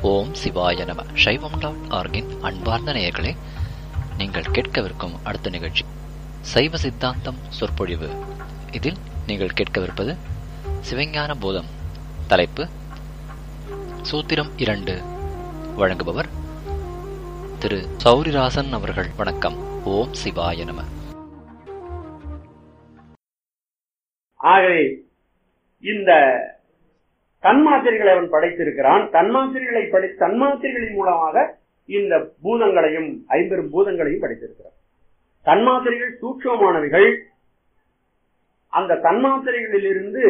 ஓம் சிவாய நம சைவம் டாட் ஆர்கின் அன்பார்ந்த நேயர்களே நீங்கள் கேட்கவிருக்கும் அடுத்த நிகழ்ச்சி சைவ சித்தாந்தம் சொற்பொழிவு இதில் நீங்கள் கேட்கவிருப்பது சிவஞான போதம் தலைப்பு சூத்திரம் இரண்டு வழங்குபவர் திரு சௌரிராசன் அவர்கள் வணக்கம் ஓம் சிவாய நம ஆகவே இந்த தன்மாத்திரைகளை அவன் படைத்திருக்கிறான் தன்மாத்திரைகளை படை தன்மாத்திரைகளின் மூலமாக இந்த பூதங்களையும் ஐம்பெரும் பூதங்களையும் படைத்திருக்கிறான் தன்மாத்திரைகள் சூட்சமானவைகள் அந்த தன்மாத்திரைகளிலிருந்து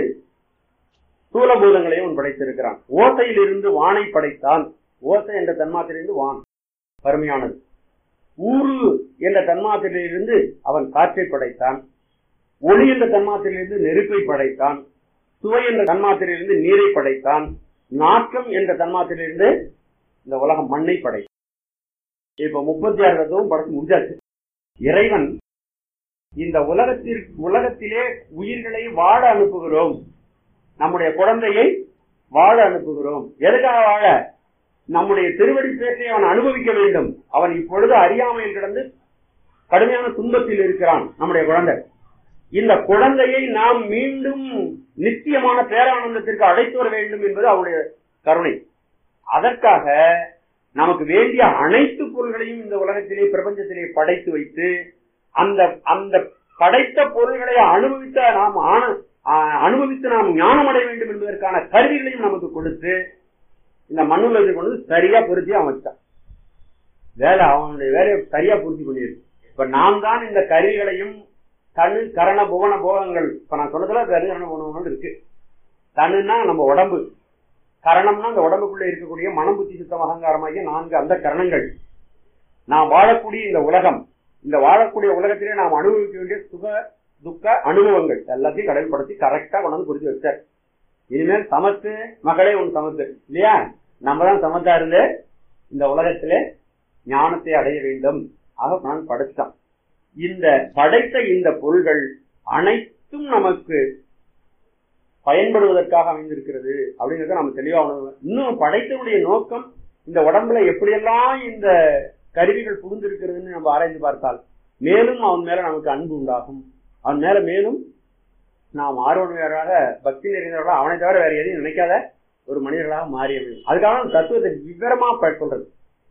ஸ்தூல பூதங்களையும் அவன் படைத்திருக்கிறான் ஓசையிலிருந்து வானை படைத்தான் ஓசை என்ற தன்மாத்திரையிலிருந்து வான் பருமையானது ஊரு என்ற தன்மாத்திரையிலிருந்து அவன் காற்றை படைத்தான் ஒளி என்ற தன்மாத்திரையிலிருந்து நெருப்பை படைத்தான் சுவை என்ற தன்மாத்திரையிலிருந்து நீரை படைத்தான் நாற்றம் என்ற தன்மாத்திரையிலிருந்து இந்த உலகம் மண்ணை படைத்தான் இப்ப முப்பத்தி ஆறு தத்துவம் படைச்சு முடிஞ்சாச்சு இறைவன் இந்த உலகத்திற்கு உலகத்திலே உயிர்களை வாழ அனுப்புகிறோம் நம்முடைய குழந்தையை வாழ அனுப்புகிறோம் எதுக்காக வாழ நம்முடைய திருவடி பேற்றை அவன் அனுபவிக்க வேண்டும் அவன் இப்பொழுது அறியாமையில் கிடந்து கடுமையான துன்பத்தில் இருக்கிறான் நம்முடைய குழந்தை இந்த குழந்தையை நாம் மீண்டும் நித்தியமான பேரானந்தத்திற்கு அழைத்து வர வேண்டும் என்பது அவருடைய கருணை அதற்காக நமக்கு வேண்டிய அனைத்து பொருள்களையும் இந்த உலகத்திலே பிரபஞ்சத்திலே படைத்து வைத்து அந்த அந்த படைத்த பொருள்களை அனுபவித்த நாம் ஆன அனுபவித்து நாம் ஞானம் அடைய வேண்டும் என்பதற்கான கருவிகளையும் நமக்கு கொடுத்து இந்த மண்ணுலகத்தை கொண்டு சரியா பொருத்தி அமைச்சான் வேலை அவனுடைய வேலையை சரியா பூர்த்தி பண்ணியிருக்கு இப்ப நாம் தான் இந்த கருவிகளையும் தனு கரண புவன போகங்கள் இப்ப நான் சொன்னதுல தனு கரண புவனங்கள் இருக்கு தனுன்னா நம்ம உடம்பு கரணம்னா அந்த உடம்புக்குள்ள இருக்கக்கூடிய மனம் புத்தி சுத்தம் அகங்காரமாகிய நான்கு அந்த கரணங்கள் நாம் வாழக்கூடிய இந்த உலகம் இந்த வாழக்கூடிய உலகத்திலே நாம் அனுபவிக்க வேண்டிய சுக துக்க அனுபவங்கள் எல்லாத்தையும் கடல்படுத்தி கரெக்டா கொண்டாந்து புரிஞ்சு வச்சார் இனிமேல் சமத்து மகளே உன் சமத்து இல்லையா நம்ம தான் சமத்தா இருந்து இந்த உலகத்திலே ஞானத்தை அடைய வேண்டும் ஆக நான் படைத்தான் இந்த படைத்த இந்த பொருள்கள் அனைத்தும் நமக்கு பயன்படுவதற்காக அமைந்திருக்கிறது அப்படிங்கறத நம்ம தெளிவா உணர்வு இன்னும் படைத்தனுடைய நோக்கம் இந்த உடம்புல எப்படியெல்லாம் இந்த கருவிகள் புகுந்திருக்கிறதுன்னு நம்ம ஆராய்ந்து பார்த்தால் மேலும் அவன் மேல நமக்கு அன்பு உண்டாகும் அவன் மேல மேலும் நாம் ஆர்வமையராக பக்தி நிறைந்தவர்களாக அவனை தவிர வேற எதையும் நினைக்காத ஒரு மனிதர்களாக மாறிய வேண்டும் அதுக்காக தத்துவத்தை விவரமா சொல்றது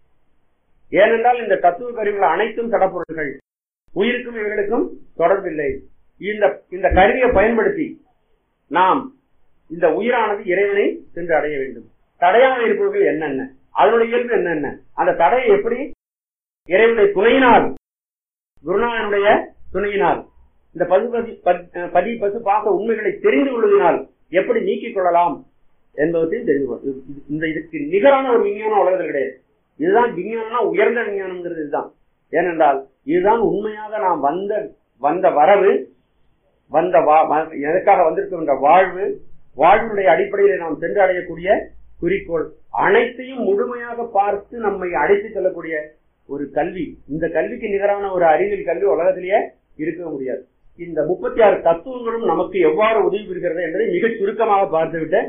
ஏனென்றால் இந்த தத்துவ கருவிகள் அனைத்தும் தடப்பொருள்கள் உயிருக்கும் இவர்களுக்கும் தொடர்பில்லை இந்த இந்த கருவியை பயன்படுத்தி நாம் இந்த உயிரானது இறைவனை சென்று அடைய வேண்டும் தடையாக இருப்பவர்கள் என்னென்ன அதனுடைய இயல்பு என்னென்ன அந்த தடையை எப்படி இறைவனுடைய துணையினால் குருநாதனுடைய துணையினால் இந்த பசு பதி பதி பசு பாச உண்மைகளை தெரிந்து கொள்வதனால் எப்படி நீக்கிக் கொள்ளலாம் என்பதையும் தெரிந்து கொள்ளும் இந்த இதுக்கு நிகரான ஒரு விஞ்ஞானம் உலகத்தில் கிடையாது இதுதான் விஞ்ஞானம்னா உயர்ந்த விஞ்ஞானம்ங்கிறது இதுதான் ஏனென்றால் இதுதான் உண்மையாக நாம் வந்த வந்த வரவு வந்த எதற்காக வந்திருக்கின்ற வாழ்வு வாழ்வுடைய அடிப்படையில் நாம் சென்று அடையக்கூடிய குறிக்கோள் அனைத்தையும் முழுமையாக பார்த்து நம்மை அழைத்து செல்லக்கூடிய ஒரு கல்வி இந்த கல்விக்கு நிகரான ஒரு அறிவியல் கல்வி உலகத்திலேயே இருக்க முடியாது இந்த முப்பத்தி ஆறு தத்துவங்களும் நமக்கு எவ்வாறு உதவி புரிகிறது என்பதை மிக சுருக்கமாக பார்த்துவிட்டு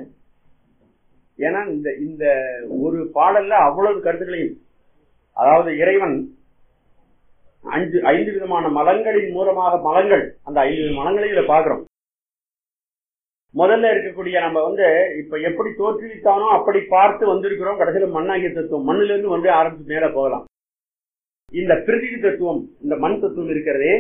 ஏன்னா இந்த இந்த ஒரு பாடல்ல அவ்வளவு கருத்துக்களையும் அதாவது இறைவன் அஞ்சு ஐந்து விதமான மலங்களின் மூலமாக மலங்கள் அந்த ஐந்து மலங்களையும் இதை பாக்குறோம் முதல்ல இருக்கக்கூடிய நம்ம வந்து இப்ப எப்படி தோற்றுவித்தானோ அப்படி பார்த்து வந்திருக்கிறோம் கடைசியில மண்ணாகிய தத்துவம் மண்ணில இருந்து வந்து ஆரம்பிச்சு மேல போகலாம் இந்த பிரிதிவி தத்துவம் இந்த மண் தத்துவம் இருக்கிறதே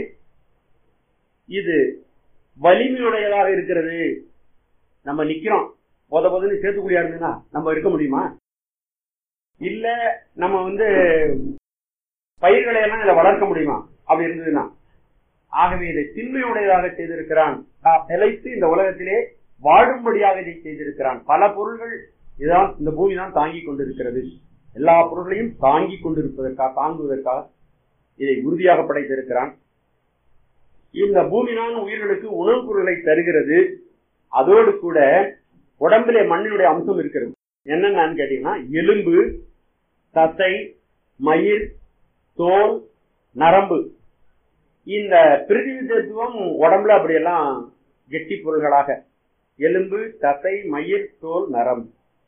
இது வலிமையுடையதாக இருக்கிறது நம்ம நிக்கிறோம் போத போதுன்னு சேர்த்துக்குடியா இருந்ததுன்னா நம்ம இருக்க முடியுமா இல்ல நம்ம வந்து பயிர்களை எல்லாம் இதை வளர்க்க முடியுமா அப்படி இருந்ததுன்னா ஆகவே இதை திண்மையுடையதாக செய்திருக்கிறான் நிலைத்து இந்த உலகத்திலே வாழும்படியாக இதை செய்திருக்கிறான் பல பொருள்கள் இதான் இந்த பூமி தான் தாங்கி கொண்டிருக்கிறது எல்லா பொருள்களையும் தாங்கி கொண்டிருப்பதற்காக தாங்குவதற்காக இதை உறுதியாக படைத்திருக்கிறான் இந்த பூமி தான் உயிர்களுக்கு உணவுப் பொருளை தருகிறது அதோடு கூட உடம்பிலே மண்ணினுடைய அம்சம் இருக்கிறது என்னென்னு கேட்டீங்கன்னா எலும்பு தசை மயிர் தோல் நரம்பு இந்த பிரிதிவி தத்துவம் உடம்புல அப்படியெல்லாம் கெட்டி பொருள்களாக எலும்பு தசை மயிர் தோல் நரம்பு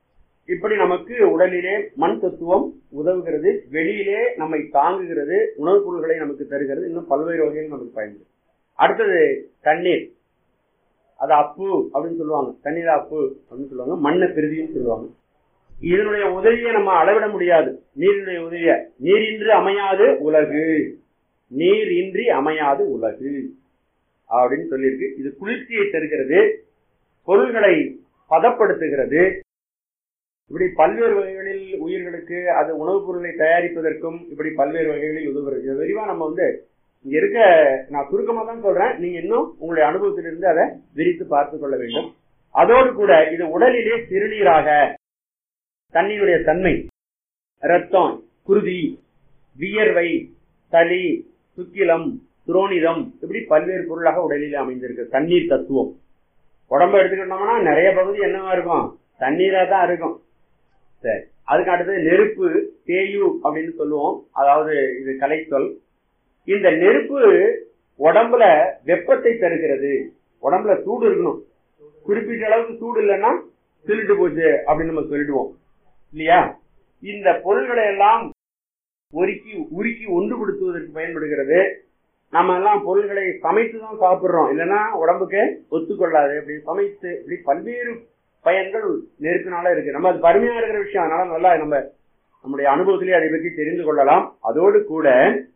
இப்படி நமக்கு உடலிலே மண் தத்துவம் உதவுகிறது வெளியிலே நம்மை தாங்குகிறது உணவுப் பொருள்களை நமக்கு தருகிறது இன்னும் பல்வேறு வகையில் நமக்கு பயன்படும் அடுத்தது தண்ணீர் அது அப்பு அப்படின்னு சொல்லுவாங்க தண்ணீர் அப்பு அப்படின்னு சொல்லுவாங்க மண்ணை பெருதின்னு சொல்லுவாங்க இதனுடைய உதவியை நம்ம அளவிட முடியாது நீரினுடைய உதவிய நீரின்றி அமையாது உலகு நீர் இன்றி அமையாது உலகு அப்படின்னு சொல்லியிருக்கு இது குளிர்ச்சியை தருகிறது பொருள்களை பதப்படுத்துகிறது இப்படி பல்வேறு வகைகளில் உயிர்களுக்கு அது உணவுப் பொருளை தயாரிப்பதற்கும் இப்படி பல்வேறு வகைகளில் உதவுகிறது இது விரிவா நம்ம வந்து இங்க இருக்க நான் சுருக்கமா தான் சொல்றேன் நீங்க இன்னும் உங்களுடைய அனுபவத்திலிருந்து அதை விரித்து பார்த்து கொள்ள வேண்டும் அதோடு கூட இது உடலிலே சிறுநீராக தண்ணீருடைய தன்மை ரத்தம் குருதி வியர்வை சளி சுக்கிலம் துரோணிதம் இப்படி பல்வேறு பொருளாக உடலிலே அமைந்திருக்கு தண்ணீர் தத்துவம் உடம்ப எடுத்துக்கிட்டோம்னா நிறைய பகுதி என்னவா இருக்கும் தண்ணீரா தான் இருக்கும் சரி அதுக்கு அடுத்தது நெருப்பு தேயு அப்படின்னு சொல்லுவோம் அதாவது இது கலைச்சொல் இந்த நெருப்பு உடம்புல வெப்பத்தை தருகிறது உடம்புல சூடு இருக்கணும் குறிப்பிட்ட அளவுக்கு சூடு இல்லைன்னா திருட்டு போச்சு அப்படின்னு நம்ம சொல்லிடுவோம் இல்லையா இந்த பொருள்களை எல்லாம் ஒருக்கி உருக்கி ஒன்றுபடுத்துவதற்கு பயன்படுகிறது நம்ம எல்லாம் பொருள்களை சமைத்து தான் சாப்பிடுறோம் இல்லைன்னா உடம்புக்கு ஒத்துக்கொள்ளாது இப்படி சமைத்து இப்படி பல்வேறு பயன்கள் நெருப்பினால இருக்கு நம்ம அது பருமையா இருக்கிற விஷயம் அதனால நல்லா நம்ம நம்முடைய அனுபவத்திலே அதை பற்றி தெரிந்து கொள்ளலாம் அதோடு கூட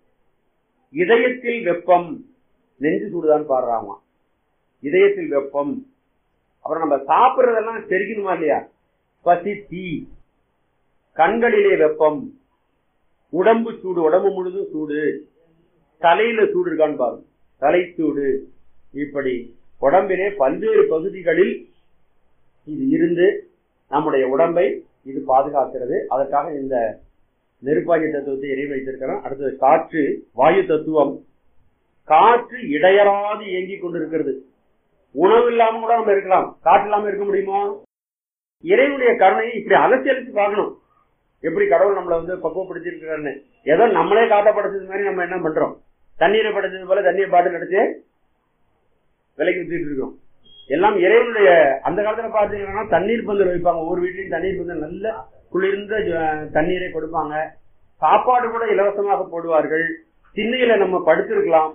இதயத்தில் வெப்பம் நெஞ்சு சூடுதான் பாடுறாங்க இதயத்தில் வெப்பம் அப்புறம் நம்ம சாப்பிடுறதெல்லாம் தெரிக்கணுமா இல்லையா பசி தீ கண்களிலே வெப்பம் உடம்பு சூடு உடம்பு முழுதும் சூடு தலையில சூடு இருக்கான்னு பாருங்க தலை சூடு இப்படி உடம்பிலே பல்வேறு பகுதிகளில் இது இருந்து நம்முடைய உடம்பை இது பாதுகாக்கிறது அதற்காக இந்த நெருப்பாகிய தத்துவத்தை இறை வைத்திருக்கிறோம் அடுத்தது காற்று வாயு தத்துவம் காற்று இடையறாது இயங்கிக் கொண்டிருக்கிறது உணவு இல்லாம கூட நம்ம இருக்கலாம் காற்று இல்லாம இருக்க முடியுமா இறைவனுடைய கருணையை இப்படி அலட்சியலிச்சு பார்க்கணும் எப்படி கடவுள் நம்மளை வந்து பக்குவப்படுத்திருக்கிறாருன்னு ஏதோ நம்மளே காட்ட படைச்சது மாதிரி நம்ம என்ன பண்றோம் தண்ணீரை படைச்சது போல தண்ணீர் பாட்டில் அடிச்சு விலைக்கு வித்துட்டு இருக்கோம் எல்லாம் இறைவனுடைய அந்த காலத்துல பாத்தீங்கன்னா தண்ணீர் பந்தல் வைப்பாங்க ஒவ்வொரு வீட்லயும் தண்ணீர் பந்தல் நல்ல குளிர்ந்த ஜ- தண்ணீரை கொடுப்பாங்க சாப்பாடு கூட இலவசமாக போடுவார்கள் திண்ணையில நம்ம படுத்திருக்கலாம்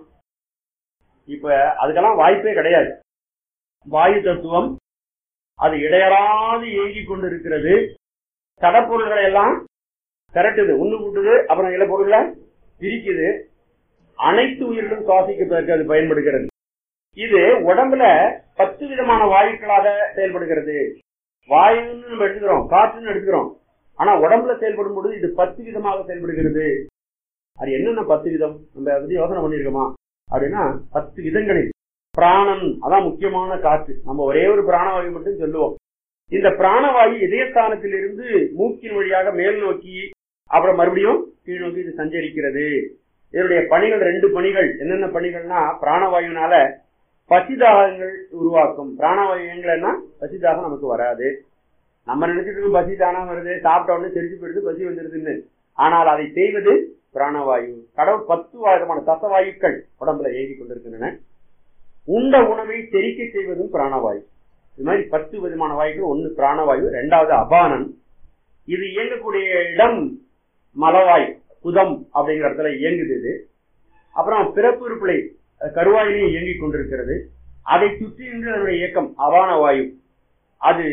இப்ப அதுக்கெல்லாம் வாய்ப்பே கிடையாது வாயு தத்துவம் அது இடையறாது இயங்கிக் கொண்டு இருக்கிறது கடப்பொருள்களை எல்லாம் திரட்டுது உண்ணு கூட்டுது அப்புறம் இல பொருளை பிரிக்குது அனைத்து உயிர்களும் சுவாசிப்பதற்கு அது பயன்படுகிறது இது உடம்புல பத்து விதமான வாயுக்களாக செயல்படுகிறது வாயுன்னு நம்ம எடுத்துக்கிறோம் காற்றுன்னு எடுத்துக்கிறோம் ஆனா உடம்புல செயல்படும் பொழுது இது பத்து விதமாக செயல்படுகிறது அது என்னென்ன பத்து விதம் நம்ம அதை பத்தி யோசனை பண்ணிருக்கோமா அப்படின்னா பத்து விதங்களில் பிராணன் அதான் முக்கியமான காற்று நம்ம ஒரே ஒரு பிராணவாயு மட்டும் சொல்லுவோம் இந்த பிராணவாயு இதயஸ்தானத்தில் இருந்து மூக்கின் வழியாக மேல் நோக்கி அப்புறம் மறுபடியும் கீழ் நோக்கி இது சஞ்சரிக்கிறது இதனுடைய பணிகள் ரெண்டு பணிகள் என்னென்ன பணிகள்னா பிராணவாயுனால பசிதாகங்கள் உருவாக்கும் பிராணவாயு எங்கன்னா பசிதாகம் நமக்கு வராது நம்ம நினைச்சிட்டு இருக்கோம் பசி தானா வருது சாப்பிட்ட உடனே தெரிஞ்சு போயிடுது பசி வந்துருதுன்னு ஆனால் அதை செய்வது பிராணவாயு கடவுள் பத்து விதமான தசவாயுக்கள் உடம்புல இயங்கிக் கொண்டிருக்கின்றன உண்ட உணவை செரிக்க செய்வதும் பிராணவாயு இது மாதிரி பத்து விதமான வாயுக்கள் ஒன்னு பிராணவாயு ரெண்டாவது அபானன் இது இயங்கக்கூடிய இடம் மலவாய் குதம் அப்படிங்கிற இடத்துல இயங்குது இது அப்புறம் பிறப்பு உறுப்புலை கருவாயிலையும் இயங்கிக் கொண்டிருக்கிறது அதை சுற்றி நின்று அதனுடைய இயக்கம் அபான வாயு அது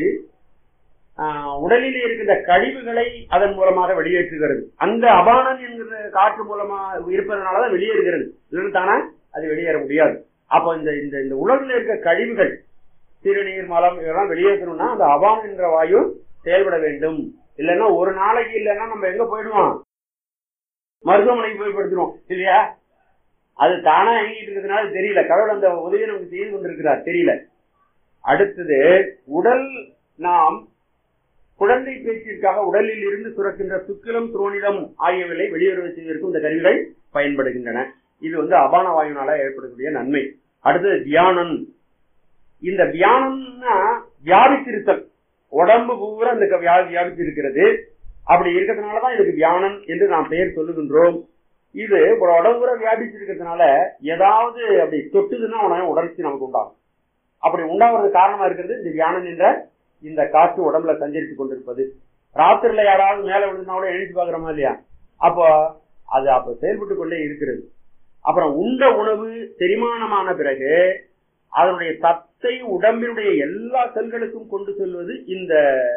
ஆஹ், உடலில் இருக்கின்ற கழிவுகளை அதன் மூலமாக வெளியேற்றுகிறது அந்த அபானன் என்கிற காற்று மூலமா இருப்பதனாலதான் வெளியேறுகிறது இல்லைன்னு தானே அது வெளியேற முடியாது அப்போ இந்த இந்த இந்த உலகில் இருக்க கழிவுகள் சிறுநீர் மலம் இதெல்லாம் வெளியேற்றணும்னா அந்த அபான் என்ற வாயு செயல்பட வேண்டும் இல்லைன்னா ஒரு நாளைக்கு இல்லைன்னா நம்ம எங்க போயிடுவோம் மருத்துவமனைக்கு போய் படுத்துருவோம் இல்லையா அது தானா இயங்கிட்டு இருக்கிறதுனால தெரியல கடவுள் அந்த உதவியை நமக்கு செய்து கொண்டிருக்கிறார் தெரியல அடுத்தது உடல் நாம் குழந்தை பேச்சிற்காக உடலில் இருந்து சுரக்கின்ற சுக்கிலம் துரோணிதம் ஆகியவைகளை வெளியுறவு செய்வதற்கு இந்த கருவிகள் பயன்படுகின்றன இது வந்து அபான வாயுனால ஏற்படக்கூடிய நன்மை அடுத்தது தியானம் இந்த தியானம்னா வியாபித்திருத்தல் உடம்பு பூரா இந்த க- வியா- வியாபித்து இருக்கிறது அப்படி இருக்கிறதுனாலதான் இதுக்கு தியானம் என்று நாம் பெயர் சொல்லுகின்றோம் இது ஒரு உடம்பு பூரா வியாபிச்சு இருக்கிறதுனால ஏதாவது அப்படி தொட்டுதுன்னா உடனே உடற்சி நமக்கு உண்டாகும் அப்படி உண்டாகிறது காரணமா இருக்கிறது இந்த தியானம் என்ற இந்த காற்று உடம்புல சஞ்சரித்துக் கொண்டிருப்பது ராத்திரில யாராவது மேல விழுந்தா கூட எழுச்சி பாக்குறோமா இல்லையா அப்போ அது அப்ப செயல்பட்டு கொண்டே இருக்கிறது அப்புறம் உண்ட உணவு செரிமானமான பிறகு அதனுடைய சத்தை உடம்பினுடைய எல்லா செல்களுக்கும் கொண்டு செல்வது இந்த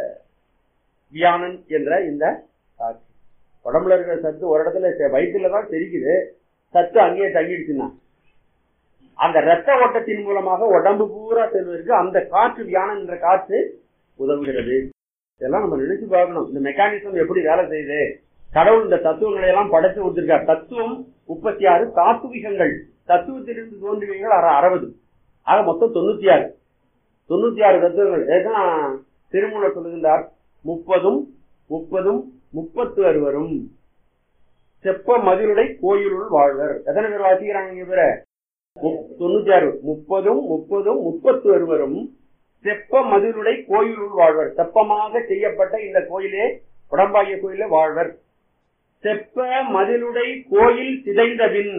வியானன் என்ற இந்த காட்சி உடம்புல இருக்கிற சத்து ஒரு இடத்துல வயிற்றுல தான் தெரிக்குது சத்து அங்கேயே தங்கிடுச்சுன்னா அந்த ரத்த ஓட்டத்தின் மூலமாக உடம்பு பூரா செல்வதற்கு அந்த காற்று வியானம் என்ற காற்று உதவுகிறது இதெல்லாம் நம்ம நினைச்சு பார்க்கணும் இந்த மெக்கானிசம் எப்படி வேலை செய்யுது கடவுள் இந்த தத்துவங்களை எல்லாம் படைச்சு கொடுத்திருக்கார் தத்துவம் முப்பத்தி ஆறு தாத்துவிகங்கள் தத்துவத்திலிருந்து தோன்றியவைகள் அற அறுபது ஆக மொத்தம் தொண்ணூத்தி ஆறு தொண்ணூத்தி ஆறு தத்துவங்கள் இதுதான் திருமூலர் சொல்லுகின்றார் முப்பதும் முப்பதும் முப்பத்து அறுவரும் செப்ப மதிலுடை கோயிலுள் வாழ்வர் எத்தனை பேர் வாசிக்கிறாங்க இங்க பேர தொண்ணூத்தி ஆறு முப்பதும் முப்பதும் முப்பத்து அறுவரும் செப்ப மதிலுடை கோயிலுள் வாழ்வர் செப்பமாக செய்யப்பட்ட இந்த கோயிலே உடம்பாகிய கோயிலே வாழ்வர் செப்ப மதிலுடை கோயில் சிதைந்தபின்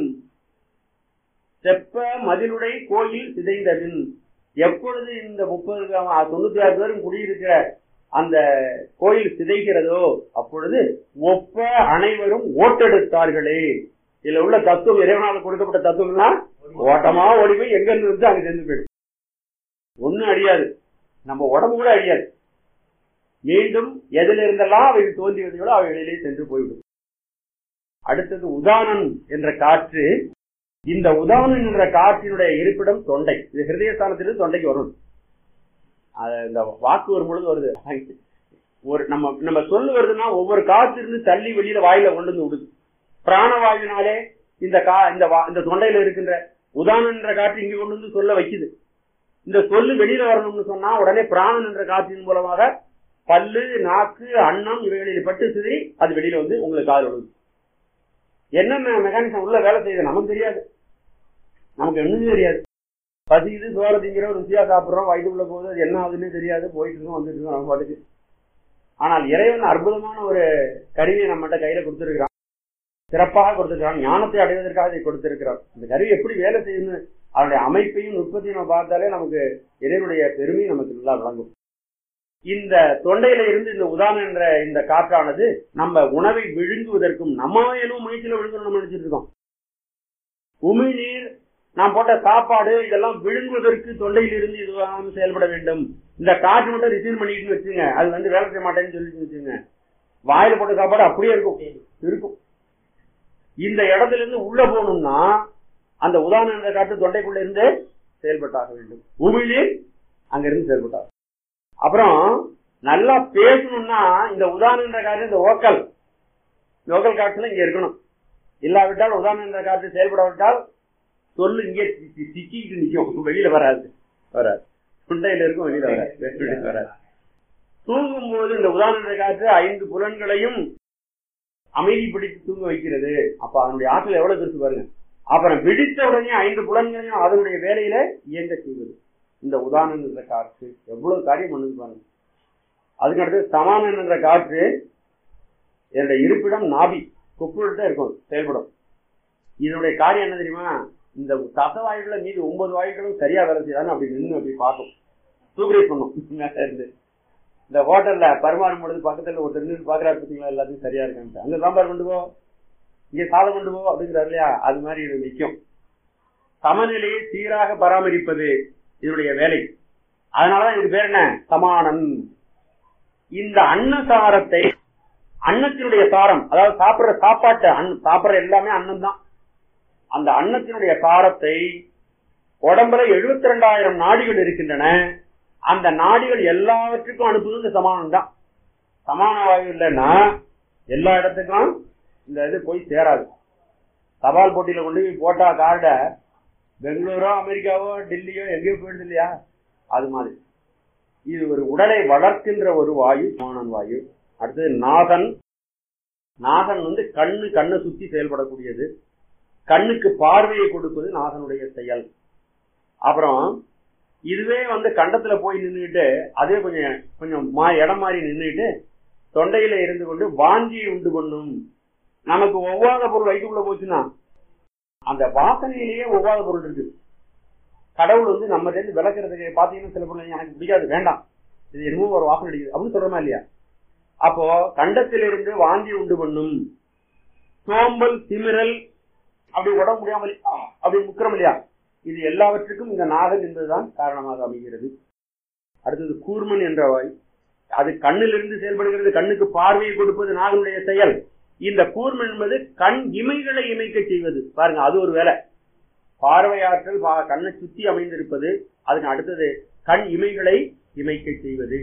செப்ப மதிலுடை கோயில் சிதைந்தபின் எப்பொழுது இந்த முப்பது தொண்ணூத்தி ஆறு பேரும் குடியிருக்கிற அந்த கோயில் சிதைகிறதோ அப்பொழுது ஒப்ப அனைவரும் ஓட்டெடுத்தார்களே இதுல உள்ள தத்துவம் இறைவனால் கொடுக்கப்பட்ட தத்துவம்னா ஓட்டமா ஓடி போய் எங்க இருந்து அங்க சேர்ந்து போயிடும் ஒண்ணும் அழியாது நம்ம உடம்பு கூட அழியாது மீண்டும் எதில இருந்தெல்லாம் அவைகள் தோன்றியதையோடு அவைகளிலே சென்று போய்விடும் அடுத்தது உதானன் என்ற காற்று இந்த உதானன் என்ற காற்றினுடைய இருப்பிடம் தொண்டை இது ஹிருதயஸ்தானத்திலிருந்து தொண்டைக்கு வரும் இந்த வாக்கு வரும் பொழுது வருது ஒரு நம்ம நம்ம சொல்லு வருதுன்னா ஒவ்வொரு காற்று இருந்து தள்ளி வெளியில வாயில கொண்டு வந்து விடுது பிராணவாயுனாலே இந்த கா இந்த இந்த தொண்டையில இருக்கின்ற உதாரணம் என்ற காற்று இங்க கொண்டு வந்து சொல்ல வைக்குது இந்த சொல்லு வெளியில வரணும்னு சொன்னா உடனே பிராணன் என்ற காற்றின் மூலமாக பல்லு நாக்கு அன்னம் இவைகளில் பட்டு சிதறி அது வெளியில வந்து உங்களுக்கு காது விடுது என்னென்ன மெக்கானிசம் உள்ள வேலை செய்யுது நமக்கு தெரியாது நமக்கு ஒண்ணுமே தெரியாது பசிக்குது சோறு திங்கிறோம் ருசியா சாப்பிடுறோம் வயிற்றுக்குள்ள போகுது அது என்ன ஆகுதுன்னு தெரியாது போயிட்டு இருக்கோம் வந்துட்டு இருக்கோம் நம்ம பாட்டுக்கு ஆனால் இறைவன் அற்புதமான ஒரு கருவியை நம்மகிட்ட கையில கொடுத்திருக்கிறான் சிறப்பாக கொடுத்திருக்கிறான் ஞானத்தை அடைவதற்காக இதை கொடுத்திருக்கிறான் இந்த கருவி எப்படி வேலை செய்யும்னு அதனுடைய அமைப்பையும் நுட்பத்தையும் நம்ம பார்த்தாலே நமக்கு இறைவனுடைய பெருமை நமக்கு நல்லா விளங்கும் இந்த தொண்டையில இருந்து இந்த உதாரணம் என்ற இந்த காற்றானது நம்ம உணவை விழுங்குவதற்கும் நம்ம எதுவும் முயற்சியில விழுங்கணும் நம்ம நினைச்சிட்டு இருக்கோம் உமிழ்நீர் நான் போட்ட சாப்பாடு இதெல்லாம் விழுங்குவதற்கு தொண்டையில் இருந்து இதுவாக செயல்பட வேண்டும் இந்த காற்று மட்டும் ரிசீவ் பண்ணிட்டு வச்சுங்க அது வந்து வேலை செய்ய மாட்டேன்னு சொல்லி வச்சுங்க வாயில போட்ட சாப்பாடு அப்படியே இருக்கும் இருக்கும் இந்த இடத்துல இருந்து உள்ள போகணும்னா அந்த உதாரணம் என்ற காற்று தொண்டைக்குள்ள இருந்து செயல்பட்டாக வேண்டும் உமிழ்நீர் அங்க இருந்து செயல்பட்டாக அப்புறம் நல்லா பேசணும்னா இந்த உதாரணம் என்ற காற்று இந்த ஓக்கல் ஓக்கல் காற்றுல இங்க இருக்கணும் இல்லாவிட்டால் உதாரணம் என்ற காற்று செயல்படாவிட்டால் சொல்லு இங்கே சிக்கிட்டு நிற்கும் வெளியில வராது வராது சுண்டையில இருக்கும் வெளியில வராது வராது தூங்கும் போது இந்த உதாரண காற்று ஐந்து புலன்களையும் அமைதிப்படுத்தி தூங்க வைக்கிறது அப்ப அதனுடைய ஆற்றல் எவ்வளவு பெருசு பாருங்க அப்புறம் விடித்த உடனே ஐந்து புலன்களையும் அதனுடைய வேலையில இயங்க செய்வது இந்த உதாரணம் என்ற காற்று எவ்வளவு காரியம் பண்ணுது பாருங்க அதுக்கடுத்து சமானம் என்ற காற்று என்னுடைய இருப்பிடம் நாபி கொப்புள்கிட்ட இருக்கும் செயல்படும் இதனுடைய காரியம் என்ன தெரியுமா இந்த தச வாயுகள மீது ஒன்பது வாயுகளும் சரியா வேலை செய்யறான்னு அப்படி நின்று அப்படி பார்க்கும் சூப்பரைஸ் பண்ணும் மேல இருந்து இந்த ஹோட்டல்ல பரிமாறும் பொழுது பக்கத்துல ஒருத்தர் நின்று பாக்குறாரு பார்த்தீங்களா எல்லாத்தையும் சரியா இருக்கான்ட்டு அங்க சாம்பார் கொண்டு போ இங்க சாதம் கொண்டு போ அப்படிங்கிறாரு இல்லையா அது மாதிரி இது நிற்கும் சமநிலையை சீராக பராமரிப்பது இதனுடைய வேலை அதனாலதான் இதுக்கு பேர் என்ன சமானன் இந்த அன்னசாரத்தை அன்னத்தினுடைய சாரம் அதாவது சாப்பிடுற சாப்பாட்டு சாப்பிடுற எல்லாமே அன்னம் தான் அந்த அன்னத்தினுடைய சாரத்தை உடம்புல எழுபத்தி ரெண்டாயிரம் நாடிகள் இருக்கின்றன அந்த நாடிகள் எல்லாவற்றுக்கும் அனுப்புவது இந்த சமானம் தான் சமான வாயு இல்லைன்னா எல்லா இடத்துக்கும் இந்த இது போய் சேராது தபால் போட்டியில கொண்டு போய் போட்டா கார்ட பெங்களூரோ அமெரிக்காவோ டெல்லியோ எங்கேயோ போயிடுது இல்லையா அது மாதிரி இது ஒரு உடலை வளர்க்கின்ற ஒரு வாயு சமானன் வாயு அடுத்தது நாகன் நாகன் வந்து கண்ணு கண்ணை சுத்தி செயல்படக்கூடியது கண்ணுக்கு பார்வையை கொடுப்பது நாகனுடைய செயல் அப்புறம் இதுவே வந்து கண்டத்துல போய் நின்றுட்டு அதே கொஞ்சம் கொஞ்சம் மா இடம் மாறி நின்றுட்டு தொண்டையில இருந்து கொண்டு வாஞ்சியை உண்டு பண்ணும் நமக்கு ஒவ்வாத பொருள் வயிற்றுக்குள்ள போச்சுன்னா அந்த வாசனையிலேயே ஒவ்வாத பொருள் இருக்கு கடவுள் வந்து நம்ம இருந்து விளக்குறதுக்கு பாத்தீங்கன்னா சில பொருள் எனக்கு பிடிக்காது வேண்டாம் இது என்னமோ ஒரு வாசனை அடிக்குது அப்படின்னு சொல்றோமா இல்லையா அப்போ கண்டத்திலிருந்து வாந்தி உண்டு பண்ணும் சோம்பல் திமிரல் அப்படி உடம்பு முடியாமல் ஆ, அப்படி முக்கிறோம் இல்லையா இது எல்லாவற்றுக்கும் இந்த நாகல் என்பதுதான் காரணமாக அமைகிறது அடுத்தது கூர்மன் என்ற வாய் அது கண்ணிலிருந்து செயல்படுகிறது கண்ணுக்கு பார்வையை கொடுப்பது நாகனுடைய செயல் இந்த கூர்மன் என்பது கண் இமைகளை இமைக்க செய்வது பாருங்க அது ஒரு வேலை பார்வையாற்றல் பா- கண்ணை சுத்தி அமைந்திருப்பது அதுக்கு அடுத்தது கண் இமைகளை இமைக்க செய்வது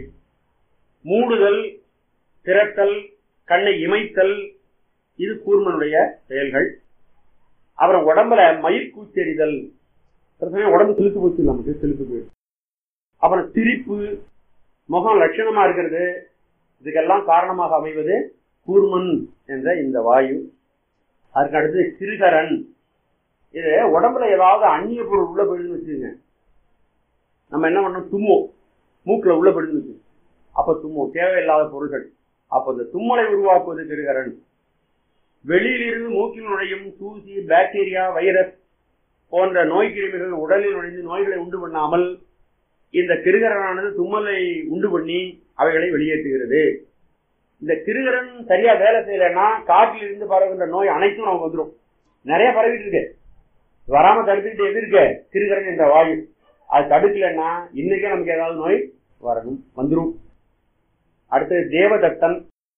மூடுதல் திறத்தல் கண்ணை இமைத்தல் இது கூர்மனுடைய செயல்கள் அப்புறம் உடம்புல மயிர் கூச்செறிதல் சில சமயம் உடம்பு சிலுத்து போச்சு நமக்கு சிலுத்து போயிடும் அப்புறம் சிரிப்பு முகம் லட்சணமா இருக்கிறது இதுக்கெல்லாம் காரணமாக அமைவது கூர்மன் என்ற இந்த வாயு அதுக்கு அடுத்து சிறுகரன் இது உடம்புல ஏதாவது அந்நிய பொருள் உள்ள போயிடுன்னு வச்சுங்க நம்ம என்ன பண்ணோம் தும்மும் மூக்குல உள்ள போயிடுன்னு வச்சு அப்ப தும்மும் தேவையில்லாத பொருள்கள் அப்ப இந்த தும்மலை உருவாக்குவது சிறுகரன் வெளியிலிருந்து மூக்கில் நுழையும் தூசி பாக்டீரியா வைரஸ் போன்ற நோய் கிருமிகள் உடலில் நுழைந்து நோய்களை உண்டு பண்ணாமல் இந்த கிருகரனானது தும்மலை உண்டு பண்ணி அவைகளை வெளியேற்றுகிறது இந்த கிருகரன் சரியா வேலை செய்யலைன்னா காற்றில் இருந்து பரவுகின்ற நோய் அனைத்தும் நமக்கு வந்துடும் நிறைய பரவிட்டு இருக்கு வராம தடுத்துக்கிட்டு எது இருக்கு கிருகரன் என்ற வாயு அது தடுக்கலைன்னா இன்னைக்கே நமக்கு ஏதாவது நோய் வரணும் வந்துடும் அடுத்தது தேவதத்தன்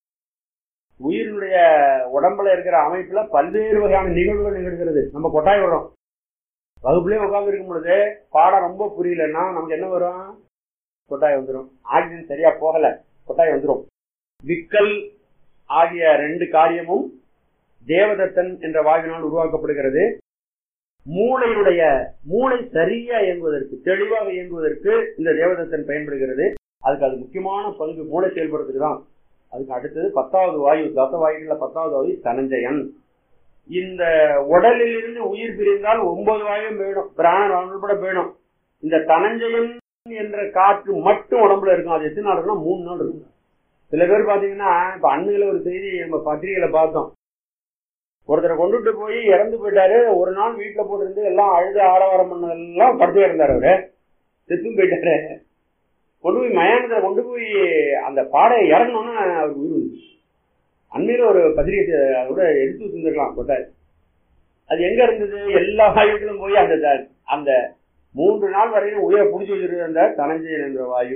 உயிரினுடைய உடம்புல இருக்கிற அமைப்புல பல்வேறு வகையான நிகழ்வுகள் நிகழ்கிறது நம்ம கொட்டாய் விடுறோம் வகுப்புலயே உட்கார்ந்து இருக்கும் பொழுது பாடம் ரொம்ப புரியலன்னா நமக்கு என்ன வரும் கொட்டாய் வந்துடும் ஆக்சிஜன் சரியா போகல கொட்டாய் வந்துடும் விக்கல் ஆகிய ரெண்டு காரியமும் தேவதத்தன் என்ற வாயுவினால் உருவாக்கப்படுகிறது மூளையுடைய மூளை சரியா இயங்குவதற்கு தெளிவாக இயங்குவதற்கு இந்த தேவதத்தன் பயன்படுகிறது அதுக்கு அது முக்கியமான பங்கு மூளை செயல்படுறதுக்கு தான் அதுக்கு அடுத்தது பத்தாவது வாயு தச வாயுல பத்தாவது வாயு தனஞ்சயன் இந்த உடலில் இருந்து உயிர் பிரிந்தால் ஒன்பது வாயும் போயிடும் பிராணன் உட்பட போயிடும் இந்த தனஞ்சயன் என்ற காற்று மட்டும் உடம்புல இருக்கும் அது எத்தனை நாள் இருக்குன்னா மூணு நாள் இருக்கும் சில பேர் பாத்தீங்கன்னா இப்ப அண்மையில ஒரு செய்தி நம்ம பத்திரிகையில பார்த்தோம் ஒருத்தரை கொண்டுட்டு போய் இறந்து போயிட்டாரு ஒரு நாள் வீட்டுல போட்டு எல்லாம் அழுது ஆரவாரம் பண்ணதெல்லாம் படுத்து இருந்தாரு அவரு செத்தும் போயிட்டாரு கொண்டு போய் மயானத்துல கொண்டு போய் அந்த பாடையை இறங்கணும்னு அவர் உயிர் வந்துச்சு அண்மையில ஒரு பத்திரிகை கூட எடுத்து வச்சிருந்துருக்கலாம் கொட்டாரு அது எங்க இருந்தது எல்லா வாயுக்களும் போய் அந்த த- அந்த மூன்று நாள் வரையும் உயிரை பிடிச்சி வச்சிருந்த அந்த தனஞ்சயன் என்ற வாயு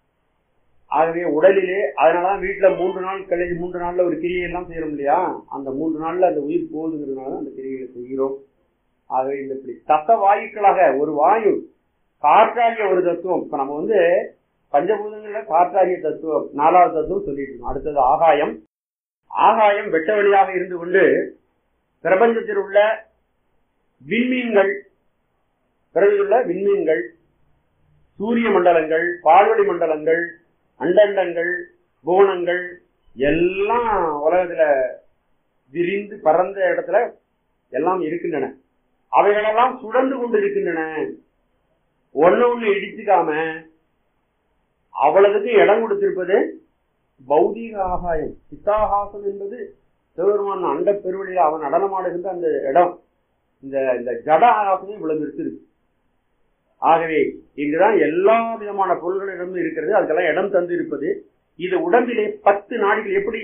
ஆகவே உடலிலே அதனாலதான் வீட்டுல மூன்று நாள் கழிச்சு மூன்று நாள்ல ஒரு கிரியை எல்லாம் செய்யறோம் இல்லையா அந்த மூன்று நாள்ல அந்த உயிர் போகுதுங்கிறதுனால அந்த கிரியைகளை செய்கிறோம் ஆகவே இந்த இப்படி தச வாயுக்களாக ஒரு வாயு காற்றாகிய ஒரு தத்துவம் இப்ப நம்ம வந்து பஞ்சபூதங்கள்ல காற்றாகிய தத்துவம் நாலாவது தத்துவம் சொல்லிட்டு இருக்கோம் அடுத்தது ஆகாயம் ஆகாயம் வெட்ட வெளியாக இருந்து கொண்டு பிரபஞ்சத்தில் உள்ள விண்மீன்கள் பிறகு உள்ள விண்மீன்கள் சூரிய மண்டலங்கள் பால்வெளி மண்டலங்கள் அண்டண்டங்கள் புவனங்கள் எல்லாம் உலகத்துல விரிந்து பறந்த இடத்துல எல்லாம் இருக்கின்றன அவைகளெல்லாம் சுழன்று கொண்டு இருக்கின்றன ஒண்ணு ஒண்ணு இடிச்சுக்காம அவ்வளவுக்கு இடம் கொடுத்திருப்பது பௌதீக ஆகாயம் சித்தாகாசம் என்பது சிவபெருமான் அண்ட பெருவழியில் அவன் நடனமாடுகின்ற அந்த இடம் இந்த இந்த ஜட ஆகாசமே இவ்வளவு இருக்கு ஆகவே இங்குதான் எல்லா விதமான பொருள்களிடமும் இருக்கிறது அதுக்கெல்லாம் இடம் தந்து இருப்பது இது உடம்பிலே பத்து நாடிகள் எப்படி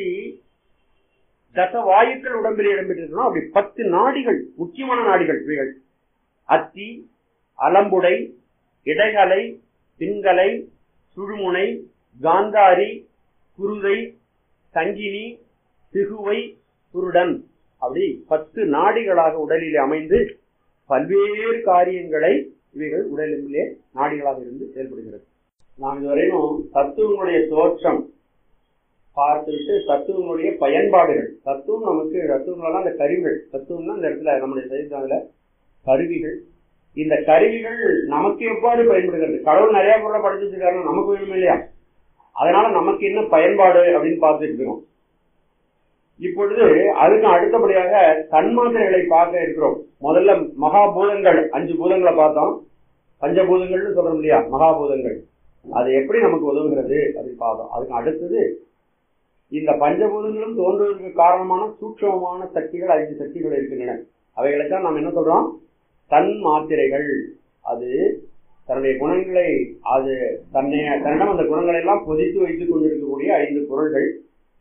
தச வாயுக்கள் உடம்பிலே இடம் பெற்றிருக்கணும் அப்படி பத்து நாடிகள் முக்கியமான நாடிகள் இவைகள் அத்தி அலம்புடை இடைகலை பின்கலை சுழுமுனை காந்தாரி குருதை சங்கினி சிகுவை குருடன் அப்படி பத்து நாடிகளாக உடலிலே அமைந்து பல்வேறு காரியங்களை இவைகள் உடலிலே நாடிகளாக இருந்து செயல்படுகிறது நாம் இதுவரையும் தத்துவங்களுடைய தோற்றம் பார்த்துவிட்டு தத்துவங்களுடைய பயன்பாடுகள் தத்துவம் நமக்கு தத்துவங்களெல்லாம் அந்த கருவிகள் தத்துவம்னா இந்த இடத்துல நம்முடைய செய்தித்தாங்கள கருவிகள் இந்த கருவிகள் நமக்கு எவ்வாறு பயன்படுகிறது கடவுள் நிறைய பொருளை படிச்சு வச்சிருக்காருன்னா நமக்கு வேணுமே இல்லையா அதனால நமக்கு என்ன பயன்பாடு அப்படின்னு பார்த்துட்டு இருக்கோம் இப்பொழுது அதுக்கு அடுத்தபடியாக தன்மாத்திரைகளை பார்க்க இருக்கிறோம் முதல்ல மகாபூதங்கள் அஞ்சு பூதங்களை பார்த்தோம் பஞ்சபூதங்கள்னு சொல்றோம் இல்லையா மகாபூதங்கள் அது எப்படி நமக்கு உதவுகிறது அப்படின்னு பார்த்தோம் அதுக்கு அடுத்தது இந்த பஞ்சபூதங்களும் தோன்றுவதற்கு காரணமான சூட்சமமான சக்திகள் ஐந்து சக்திகள் இருக்கின்றன அவைகளுக்கு நாம் என்ன சொல்றோம் தன் மாத்திரைகள் அது தன்னுடைய குணங்களை அது தன்னை தன்னிடம் அந்த குணங்களை எல்லாம் பொதித்து வைத்துக் கொண்டிருக்கக்கூடிய ஐந்து பொருள்கள்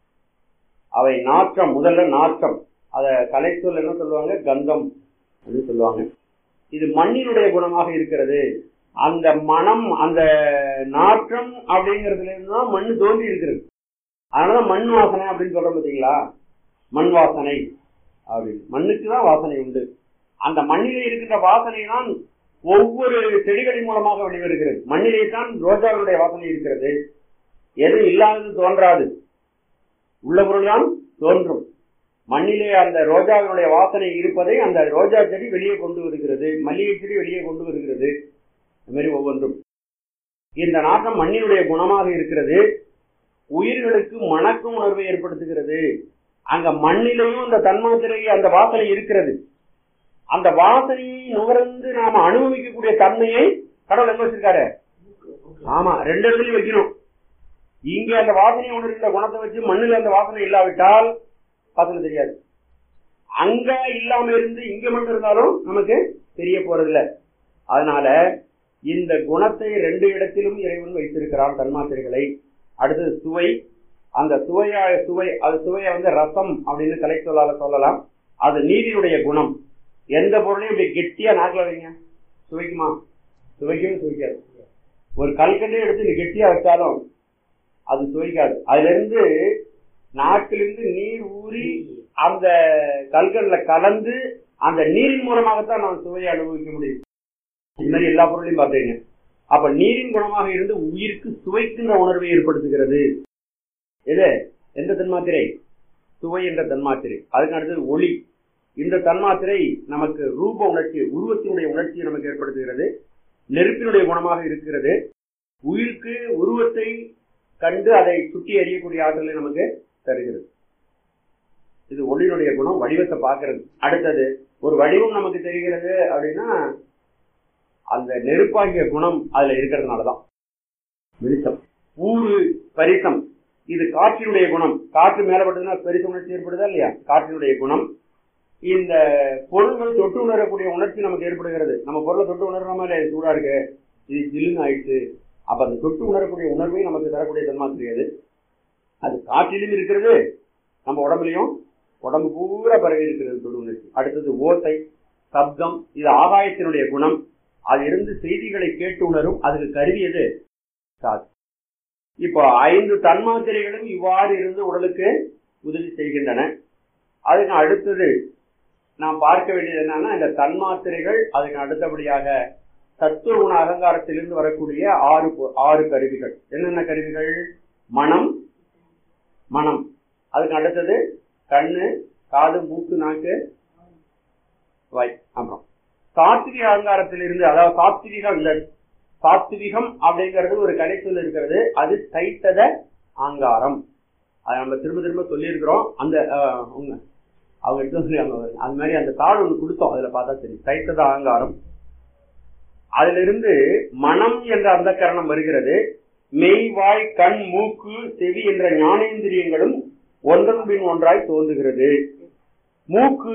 அவை நாற்றம் முதல்ல நாற்றம் அத கலைச்சொல் என்ன சொல்லுவாங்க கந்தம் அப்படின்னு சொல்லுவாங்க இது மண்ணினுடைய குணமாக இருக்கிறது அந்த மனம் அந்த நாற்றம் அப்படிங்கறதுல இருந்து தான் மண் தோன்றி இருக்கிறது அதனாலதான் மண் வாசனை அப்படின்னு சொல்றோம் பார்த்தீங்களா மண் வாசனை அப்படின்னு மண்ணுக்கு தான் வாசனை உண்டு அந்த மண்ணிலே இருக்கின்ற வாசனை தான் ஒவ்வொரு செடிகளின் மூலமாக வெளிவருகிறது மண்ணிலே தான் ரோஜாவினுடைய வாசனை இருக்கிறது எது இல்லாதது தோன்றாது உள்ள பொருள்தான் தோன்றும் மண்ணிலே அந்த ரோஜாவினுடைய வாசனை இருப்பதை அந்த ரோஜா செடி வெளியே கொண்டு வருகிறது மல்லிகை செடி வெளியே கொண்டு வருகிறது இந்த மாதிரி ஒவ்வொன்றும் இந்த நாட்டம் மண்ணினுடைய குணமாக இருக்கிறது உயிர்களுக்கு மணக்கும் உணர்வை ஏற்படுத்துகிறது அங்க மண்ணிலையும் அந்த தன்மாத்திரை அந்த வாசனை இருக்கிறது அந்த வாசனையை நுகர்ந்து நாம அனுபவிக்கக்கூடிய தன்மையை கடவுள் எங்க வச்சிருக்காரு ஆமா ரெண்டு இடத்துலயும் வைக்கணும் இங்க அந்த வாசனை உணர்கின்ற குணத்தை வச்சு மண்ணில் அந்த வாசனை இல்லாவிட்டால் வாசனை தெரியாது அங்க இல்லாம இருந்து இங்க மட்டும் இருந்தாலும் நமக்கு தெரிய போறதில்ல அதனால இந்த குணத்தை ரெண்டு இடத்திலும் இறைவன் வைத்திருக்கிறான் தன்மாத்திரைகளை அடுத்தது சுவை அந்த சுவையா சுவை அது சுவையை வந்து ரசம் அப்படின்னு கலை சொல்லால சொல்லலாம் அது நீரினுடைய குணம் எந்த பொருளையும் இப்படி கெட்டியா நாக்கில் வைங்க சுவைக்குமா சுவைக்கவே சுவைக்காது ஒரு கல்கண்டே எடுத்து நீ கெட்டியா வச்சாலும் அது சுவைக்காது அதுல இருந்து நாக்கிலிருந்து நீர் ஊறி அந்த கல்கள்ல கலந்து அந்த நீரின் மூலமாகத்தான் நாம் சுவையை அனுபவிக்க முடியும் இது மாதிரி எல்லா பொருளையும் பார்த்தீங்க அப்ப நீரின் குணமாக இருந்து உயிருக்கு சுவைக்கின்ற உணர்வை ஏற்படுத்துகிறது எது எந்த தன்மாத்திரை சுவை என்ற தன்மாத்திரை அதுக்கு அடுத்தது ஒளி இந்த தன்மாத்திரை நமக்கு ரூப உணர்ச்சி உருவத்தினுடைய உணர்ச்சியை நமக்கு ஏற்படுத்துகிறது நெருப்பினுடைய குணமாக இருக்கிறது உயிருக்கு உருவத்தை கண்டு அதை சுட்டி எறியக்கூடிய ஆற்றலை நமக்கு தருகிறது இது ஒளியினுடைய குணம் வடிவத்தை பார்க்கிறது அடுத்தது ஒரு வடிவம் நமக்கு தெரிகிறது அப்படின்னா அந்த நெருப்பாகிய குணம் அதுல இருக்கிறதுனாலதான் வெளிச்சம் ஊறு பரிசம் இது காற்றினுடைய குணம் காற்று மேலப்பட்டதுன்னா பெரிச உணர்ச்சி ஏற்படுதா இல்லையா காற்றினுடைய குணம் இந்த பொருள்கள் தொட்டு உணரக்கூடிய உணர்ச்சி நமக்கு ஏற்படுகிறது நம்ம பொருளை தொட்டு உணர்றோமா இல்லையா இது சூடா இருக்கு இது ஜில்லுன்னு ஆயிடுச்சு அப்ப அந்த தொட்டு உணரக்கூடிய உணர்வை நமக்கு தரக்கூடிய தன்மாத்திரை அது அது காற்றிலும் இருக்கிறது நம்ம உடம்புலையும் உடம்பு பூரா பரவி இருக்கிறது தொடு உணர்ச்சி அடுத்தது ஓசை சப்தம் இது ஆகாயத்தினுடைய குணம் அது இருந்து செய்திகளை கேட்டு உணரும் அதுக்கு கருவியது காது இப்போ ஐந்து தன்மாத்திரைகளும் இவ்வாறு இருந்து உடலுக்கு உதவி செய்கின்றன அதுக்கு அடுத்தது நாம் பார்க்க வேண்டியது என்னன்னா இந்த தன்மாத்திரைகள் அதுக்கு அடுத்தபடியாக தத்துவ குண அகங்காரத்திலிருந்து வரக்கூடிய ஆறு பொ- ஆறு கருவிகள் என்னென்ன கருவிகள் மனம் மனம் அதுக்கு அடுத்தது கண்ணு காது மூக்கு நாக்கு வாய் அப்புறம் சாத்விக அகங்காரத்திலிருந்து அதாவது சாத்விகம் இந்த சாத்விகம் அப்படிங்கிறது ஒரு கலைச்சொல் இருக்கிறது அது தைத்தத ஆங்காரம் அதை நம்ம திரும்ப திரும்ப சொல்லியிருக்கிறோம் அந்த அஹ், உங்க அவங்க எடுத்து சொல்லிருக்காங்க பாருங்க. அது மாதிரி அந்த தாள் ஒன்று கொடுத்தோம் அதுல பார்த்தா தெரியும் தைத்தத ஆங்காரம் அதிலிருந்து மனம் என்ற அந்த கரணம் வருகிறது மெய் வாய் கண் மூக்கு செவி என்ற ஞானேந்திரியங்களும் ஒன்றன் பின் ஒன்றாய் தோன்றுகிறது மூக்கு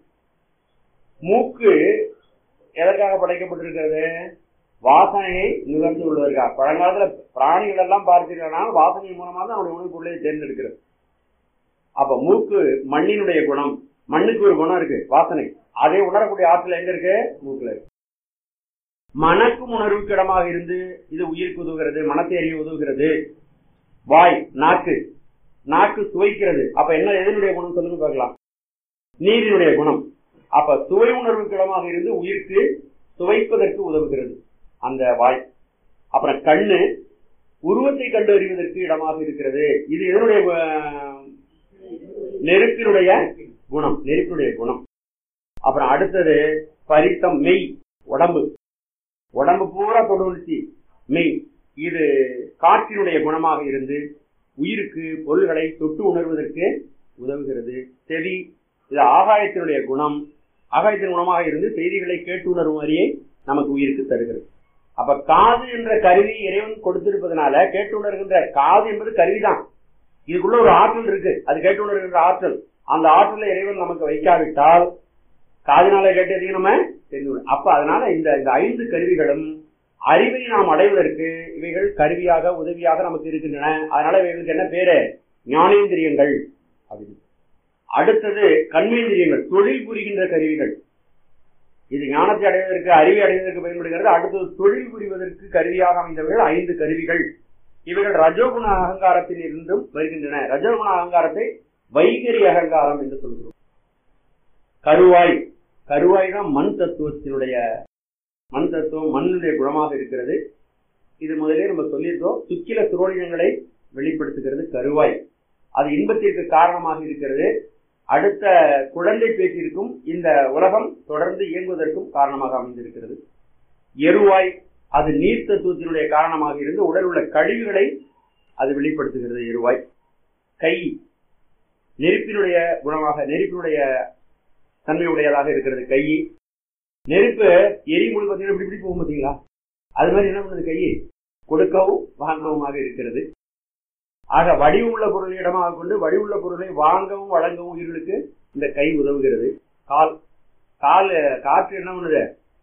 மூக்கு எதற்காக படைக்கப்பட்டிருக்கிறது வாசனையை நுகர்ந்து கொள்வதற்காக பழங்காலத்துல பிராணிகள் எல்லாம் பார்த்தீங்கன்னா வாசனை மூலமா தான் அவனுடைய உணவுப் பொருளை தேர்ந்தெடுக்கிறது அப்ப மூக்கு மண்ணினுடைய குணம் மண்ணுக்கு ஒரு குணம் இருக்கு வாசனை அதை உணரக்கூடிய ஆற்றல் எங்க இருக்கு மூக்குல இருக்கு மணக்கும் உணர்வுக்கு இடமாக இருந்து இது உயிருக்கு உதவுகிறது மனத்தை அறிய உதவுகிறது வாய் நாக்கு நாக்கு சுவைக்கிறது அப்ப என்ன எதனுடைய குணம் சொல்லுங்க பார்க்கலாம் நீரினுடைய குணம் அப்ப சுவை உணர்வுக்கு இடமாக இருந்து உயிருக்கு சுவைப்பதற்கு உதவுகிறது அந்த வாய் அப்புறம் கண்ணு உருவத்தை கண்டு அறிவதற்கு இடமாக இருக்கிறது இது எதனுடைய அஹ், நெருப்பினுடைய குணம் நெருப்பினுடைய குணம் அப்புறம் அடுத்தது பரிசம் மெய் உடம்பு உடம்பு பூரா தொடுணுச்சு மெய் இது காற்றினுடைய குணமாக இருந்து உயிருக்கு பொருள்களை தொட்டு உணர்வதற்கு உதவுகிறது செவி இது ஆகாயத்தினுடைய குணம் ஆகாயத்தின் குணமாக இருந்து செய்திகளை கேட்டு உணரும் அறியை நமக்கு உயிருக்கு தருகிறது அப்ப காது என்ற கருவி இறைவன் கொடுத்திருப்பதனால கேட்டு உணர்கின்ற காது என்பது கருவிதான் இதுக்குள்ள ஒரு ஆற்றல் இருக்கு அது கேட்டு உணர்கின்ற ஆற்றல் அந்த ஆற்றலை இறைவன் நமக்கு வைக்காவிட்டால் காதினால கேட்டதையும் நம்ம தெரிந்து கொள்ள- அப்ப அதனால இந்த இந்த ஐந்து கருவிகளும் அறிவை நாம் அடைவதற்கு இவைகள் கருவியாக உதவியாக நமக்கு இருக்கின்றன அதனால இவைகளுக்கு என்ன பேரு ஞானேந்திரியங்கள் அப்படின்னு அடுத்தது கண்மேந்திரியங்கள் தொழில் புரிகின்ற கருவிகள் இது ஞானத்தை அடைவதற்கு அறிவை அடைவதற்கு பயன்படுகிறது அடுத்தது தொழில் புரிவதற்கு கருவியாக அமைந்தவர்கள் ஐந்து கருவிகள் இவைகள் ரஜோகுண அகங்காரத்தில் இருந்தும் வருகின்றன ரஜோகுண அகங்காரத்தை வைகரி அகங்காரம் என்று சொல்கிறோம் கருவாய் கருவாய் தான் மண் தத்துவத்தினுடைய மண் தத்துவம் மண்ணுடைய குணமாக இருக்கிறது இது முதலே நம்ம சொல்லியிருக்கோம் சுக்கில சுரோலினங்களை வெளிப்படுத்துகிறது கருவாய் அது இன்பத்திற்கு காரணமாக இருக்கிறது அடுத்த குழந்தை பேச்சிற்கும் இந்த உலகம் தொடர்ந்து இயங்குவதற்கும் காரணமாக அமைந்திருக்கிறது எருவாய் அது நீர் தத்துவத்தினுடைய காரணமாக இருந்து உடல் உள்ள கழிவுகளை அது வெளிப்படுத்துகிறது எருவாய் கை நெருப்பினுடைய குணமாக நெருப்பினுடைய தன்மையுடையதாக இருக்கிறது கை நெருப்பு எரிமொழி பார்த்தீங்கன்னா இப்படி இப்படி போகும் பார்த்தீங்களா அது மாதிரி என்ன பண்ணுது கை கொடுக்கவும் வாங்கவும் இருக்கிறது ஆக வடிவுள்ள பொருளை இடமாக கொண்டு வடிவுள்ள பொருளை வாங்கவும் வழங்கவும் உயிர்களுக்கு இந்த கை உதவுகிறது கால் கால் காற்று என்ன பண்ணுது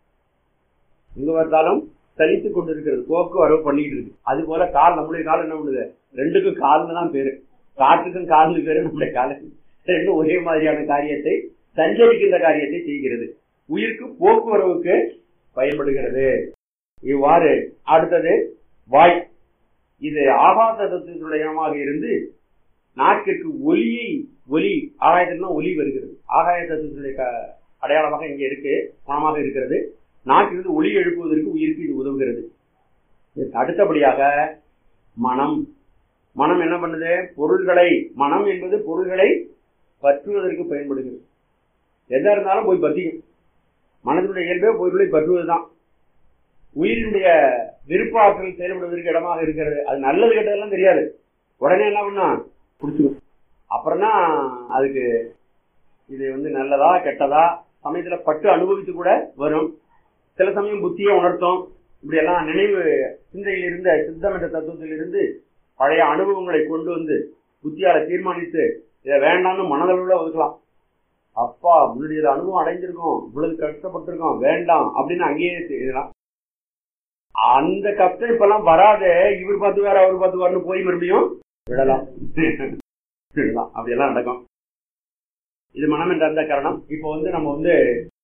எங்க பார்த்தாலும் சலித்து கொண்டு இருக்கிறது போக்கு வரவு பண்ணிக்கிட்டு இருக்கு அது போல கால் நம்முடைய கால் என்ன பண்ணுது ரெண்டுக்கும் கால்னு தான் பேரு காற்றுக்கும் கால்னு பேரு நம்முடைய கால ரெண்டும் ஒரே மாதிரியான காரியத்தை சஞ்சரிக்கின்ற காரியத்தை செய்கிறது உயிருக்கு போக்குவரவுக்கு பயன்படுகிறது இவ்வாறு அடுத்தது வாய் இது ஆகாச தத்துவத்துடைய இனமாக இருந்து நாக்கிற்கு ஒலியை ஒலி ஆகாயத்திற்கு ஒலி வருகிறது ஆகாய தத்துவத்துடைய அடையாளமாக இங்கே இருக்கு குணமாக இருக்கிறது நாக்கிலிருந்து ஒளி எழுப்புவதற்கு உயிருக்கு இது உதவுகிறது இதற்கு அடுத்தபடியாக மனம் மனம் என்ன பண்ணுது பொருள்களை மனம் என்பது பொருள்களை பற்றுவதற்கு பயன்படுகிறது எதா இருந்தாலும் போய் பற்றிக்கும் மனதினுடைய இயல்பே பொருளை பற்றுவதுதான் உயிரினுடைய விருப்ப ஆற்றல் செயல்படுவதற்கு இடமாக இருக்கிறது அது நல்லது கெட்டதெல்லாம் தெரியாது உடனே என்ன பண்ணா பிடிச்சிக்கும் அப்புறம் தான் அதுக்கு இது வந்து நல்லதா கெட்டதா சமயத்துல பட்டு அனுபவித்து கூட வரும் சில சமயம் புத்தியை உணர்த்தும் இப்படி எல்லாம் நினைவு சிந்தையில் இருந்த சித்தம் என்ற தத்துவத்தில் இருந்து பழைய அனுபவங்களை கொண்டு வந்து புத்தியால தீர்மானித்து இதை வேண்டாம்னு மனதளவுல ஒதுக்கலாம் அப்பா முன்னாடி அனுபவம் அடைஞ்சிருக்கோம் இவ்வளவு கஷ்டப்பட்டிருக்கோம் வேண்டாம் அப்படின்னு அங்கேயே இதெல்லாம் அந்த கஷ்டம் இப்பெல்லாம் வராத இவர் பார்த்துவாரு அவர் பார்த்துவாருன்னு போய் மறுபடியும் விடலாம் விடலாம் அப்படியெல்லாம் நடக்கும் இது மனம் என்ற அந்த காரணம் இப்போ வந்து நம்ம வந்து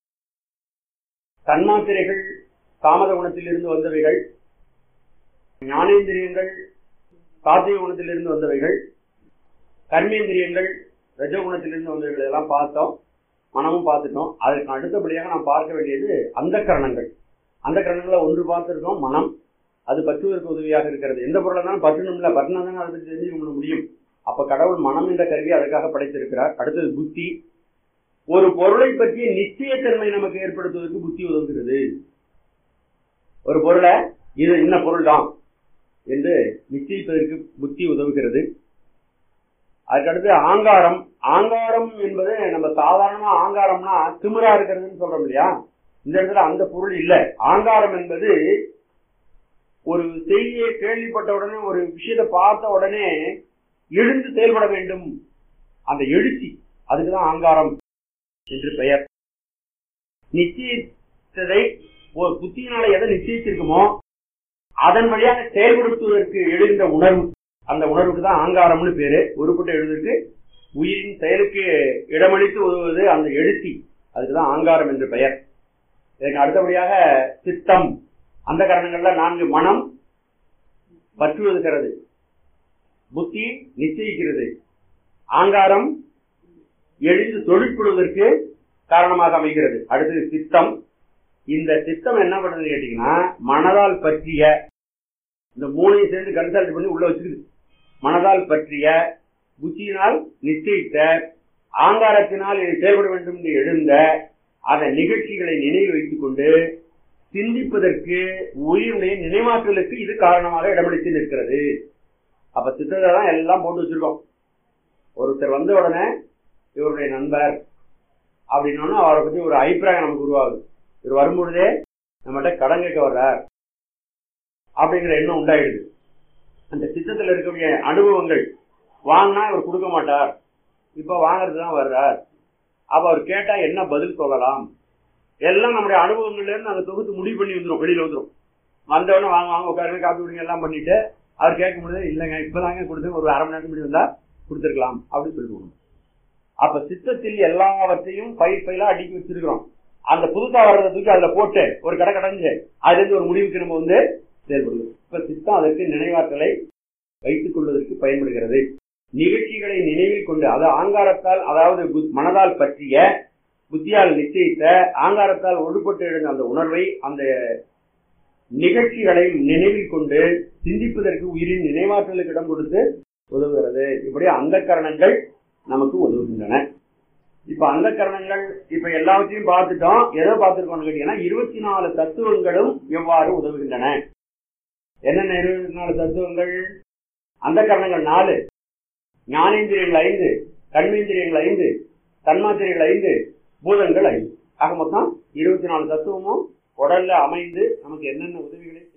தன்மாத்திரைகள் தாமத குணத்திலிருந்து வந்தவைகள் ஞானேந்திரியங்கள் சாத்திய குணத்திலிருந்து வந்தவைகள் கர்மேந்திரியங்கள் ரஜகுணத்திலிருந்து வந்தவைகள் எல்லாம் பார்த்தோம் மனமும் பார்த்துட்டோம் அதற்கு அடுத்தபடியாக நாம் பார்க்க வேண்டியது அந்த கரணங்கள் அந்த கரணங்களை ஒன்று பார்த்திருக்கோம் மனம் அது பற்றுவதற்கு உதவியாக இருக்கிறது எந்த பொருளை தான் பற்றணும் இல்லை பற்றினா தானே அதை பற்றி தெரிஞ்சுக்க முடியும் அப்ப கடவுள் மனம் என்ற கருவி அதற்காக படைத்திருக்கிறார் அடுத்தது புத்தி ஒரு பொருளை பற்றிய நிச்சயத்தன்மை நமக்கு ஏற்படுத்துவதற்கு புத்தி உதவுகிறது ஒரு பொருளை இது இன்ன பொருள் தான் என்று நிச்சயிப்பதற்கு புத்தி உதவுகிறது அதுக்கடுத்து ஆங்காரம் ஆங்காரம் என்பது நம்ம சாதாரணமா ஆங்காரம்னா திமிரா இருக்கிறதுன்னு சொல்றோம் இல்லையா இந்த இடத்துல அந்த பொருள் இல்ல ஆங்காரம் என்பது ஒரு செய்தியை கேள்விப்பட்ட உடனே ஒரு விஷயத்தை பார்த்த உடனே எழுந்து செயல்பட வேண்டும் அந்த எழுச்சி அதுக்குதான் ஆங்காரம் என்று பெயர் நிச்சயித்ததை ஒரு புத்தியினால எதை நிச்சயிச்சிருக்குமோ அதன் வழியாக செயல்படுத்துவதற்கு எழுகின்ற உணர்வு அந்த உணர்வுக்கு தான் ஆங்காரம்னு பேரு உருப்பட்டு எழுதுவதற்கு உயிரின் செயலுக்கு இடமளித்து உதவுவது அந்த எழுச்சி அதுக்குதான் ஆங்காரம் என்று பெயர் இதற்கு அடுத்தபடியாக சித்தம் அந்த காரணங்கள்ல நான்கு மனம் பற்றுவதுகிறது புத்தி நிச்சயிக்கிறது ஆங்காரம் எழுந்து தொழிற்படுவதற்கு காரணமாக அமைகிறது அடுத்தது சித்தம் இந்த சித்தம் என்ன பண்ணுறது கேட்டீங்கன்னா மனதால் பற்றிய இந்த மூணையும் சேர்ந்து கன்சல்ட் பண்ணி உள்ள வச்சுக்குது மனதால் பற்றிய புத்தியினால் நிச்சயித்த ஆங்காரத்தினால் இது செயல்பட வேண்டும் என்று எழுந்த அதன் நிகழ்ச்சிகளை நினைவில் வைத்துக் கொண்டு சிந்திப்பதற்கு உயிருடைய நினைவாற்றலுக்கு இது காரணமாக இடமளித்து நிற்கிறது அப்ப சித்தத்தை தான் எல்லாம் போட்டு வச்சிருக்கோம் ஒருத்தர் வந்த உடனே இவருடைய நண்பர் அப்படின்னா அவரை பத்தி ஒரு அபிப்பிராயம் நமக்கு உருவாகுது இவர் வரும்பொழுதே நம்மகிட்ட கடன் கேட்க வர்றார் அப்படிங்கிற எண்ணம் உண்டாயிடுது அந்த சித்தத்தில் இருக்கக்கூடிய அனுபவங்கள் வாங்கினா இவர் கொடுக்க மாட்டார் இப்ப வாங்குறது தான் வர்றார் அப்ப அவர் கேட்டா என்ன பதில் சொல்லலாம் எல்லாம் நம்முடைய அனுபவங்கள்ல இருந்து அந்த தொகுத்து முடிவு பண்ணி வந்துடும் வெளியில வந்துடும் வந்தவொடனே வாங்க வாங்க உட்காருங்க காப்பி குடிங்க எல்லாம் பண்ணிட்டு அவர் கேட்கும் பொழுது இல்லைங்க இப்பதாங்க கொடுத்து ஒரு அரை மணி நேரத்துக்கு முன்னாடி வந்தா கொடுத்துருக்கலாம் அப்படின்னு சொல்லிடுவோம் அப்ப சித்தத்தில் எல்லாவற்றையும் பயிர் பயிலா அடுக்கி வச்சிருக்கிறோம் அந்த புதுசா வர்றதை தூக்கி அதுல போட்டு ஒரு கடை கடைஞ்சு அதுல இருந்து ஒரு முடிவுக்கு நம்ம வந்து செயல்படுது இப்ப சித்தம் அதற்கு நினைவாற்றலை வைத்துக் கொள்வதற்கு பயன்படுகிறது நிகழ்ச்சிகளை நினைவில் கொண்டு அது ஆங்காரத்தால் அதாவது புத்- மனதால் பற்றிய புத்தியால் நிச்சயித்த ஆங்காரத்தால் ஒடுபட்டு எழுந்த அந்த உணர்வை அந்த நிகழ்ச்சிகளை நினைவில் கொண்டு சிந்திப்பதற்கு உயிரின் நினைவாற்றலுக்கு இடம் கொடுத்து உதவுகிறது இப்படி அந்த கரணங்கள் நமக்கு உதவுகின்றன இப்ப அந்த கரணங்கள் இப்ப எல்லாவற்றையும் பார்த்துட்டோம் எதை பார்த்திருக்கோம்னு கேட்டீங்கன்னா இருபத்தி நாலு தத்துவங்களும் எவ்வாறு உதவுகின்றன என்னென்ன இருபத்தி நாலு தத்துவங்கள் அந்த கரணங்கள் நாலு ஞானேந்திரியங்கள் ஐந்து கண்மேந்திரியங்கள் ஐந்து தன்மாத்திரைகள் ஐந்து பூதங்கள் ஐந்து ஆக மொத்தம் இருபத்தி நாலு தத்துவமும் உடல்ல அமைந்து நமக்கு என்னென்ன உதவிகளை